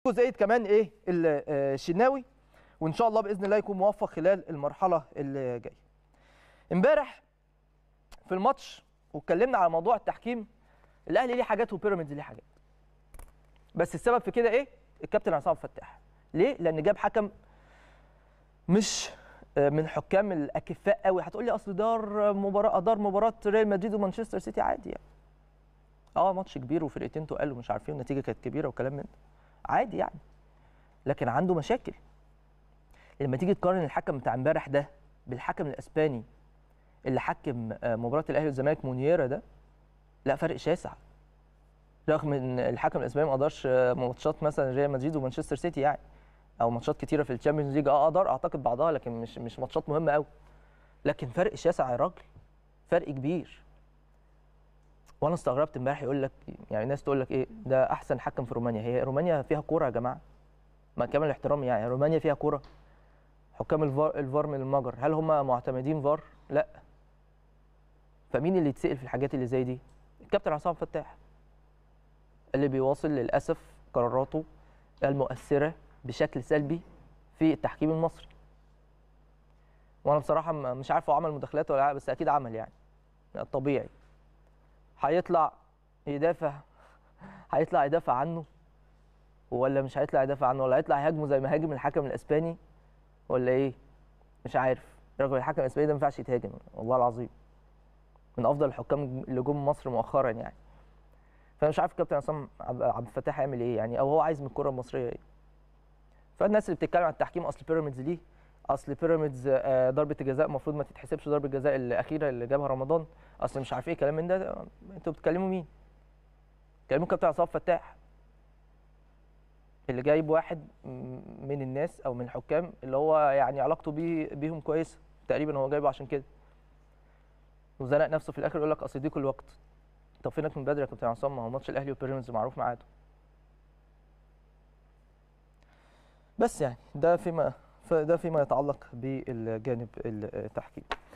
جزئيه كمان ايه ال- آه، الشناوي وان شاء الله باذن الله يكون موفق خلال المرحله اللي جايه امبارح في الماتش واتكلمنا على موضوع التحكيم الاهلي ليه حاجات وبيراميدز ليه حاجات بس السبب في كده ايه الكابتن عصام فتاح ليه لان جاب حكم مش آه، من حكام الاكفاء قوي هتقول لي اصل دار مباراه ادار مباراه ريال مدريد ومانشستر سيتي عادي يعني اه ماتش كبير وفرقتين تقال ومش عارفين النتيجه كانت كبيره وكلام من ده عادي يعني لكن عنده مشاكل لما تيجي تقارن الحكم بتاع امبارح ده بالحكم الاسباني اللي حكم آه، مباراه الاهلي والزمالك مونييرا ده لا فرق شاسع رغم ان الحكم الاسباني ما قدرش آه، ماتشات مثلا ريال مدريد ومانشستر سيتي يعني او ماتشات كتيره في الشامبيونز ليج اه قدر اعتقد بعضها لكن مش مش ماتشات مهمه قوي لكن فرق شاسع يا راجل فرق كبير وانا استغربت امبارح يقول لك يعني الناس تقول لك ايه ده احسن حكم في رومانيا هي رومانيا فيها كوره يا جماعه مع كامل الاحترام يعني رومانيا فيها كوره حكام الفار الفار من المجر هل هم معتمدين فار لا فمين اللي يتسال في الحاجات اللي زي دي الكابتن عصام فتاح اللي بيواصل للاسف قراراته المؤثره بشكل سلبي في التحكيم المصري وانا بصراحه م- مش عارف هو عمل مداخلات ولا لا بس اكيد عمل يعني الطبيعي هيطلع يدافع هيطلع يدافع عنه ولا مش هيطلع يدافع عنه ولا هيطلع يهاجمه زي ما هاجم الحكم الاسباني ولا ايه مش عارف رغم الحكم الاسباني ده ما ينفعش يتهاجم والله العظيم من افضل الحكام اللي جم مصر مؤخرا يعني فانا مش عارف الكابتن عصام عبد عبد الفتاح هيعمل ايه يعني او هو عايز من الكره المصريه ايه فالناس اللي بتتكلم عن التحكيم اصل بيراميدز ليه اصل بيراميدز آه، ضربه الجزاء المفروض ما تتحسبش ضربه الجزاء الاخيره اللي جابها رمضان اصل مش عارف ايه كلام من ده ده- انتوا بتكلموا مين بتكلموا كابتن عصام فتاح اللي جايب واحد م- من الناس او من الحكام اللي هو يعني علاقته بيه بيهم كويسه تقريبا هو جايبه عشان كده وزنق نفسه في الاخر يقول لك اصل دي كل وقت طب فينك من بدري يا كابتن عصام ما هو ماتش الاهلي وبيراميدز معروف ميعاده بس يعني ده فيما ده فيما يتعلق بالجانب التحكيمي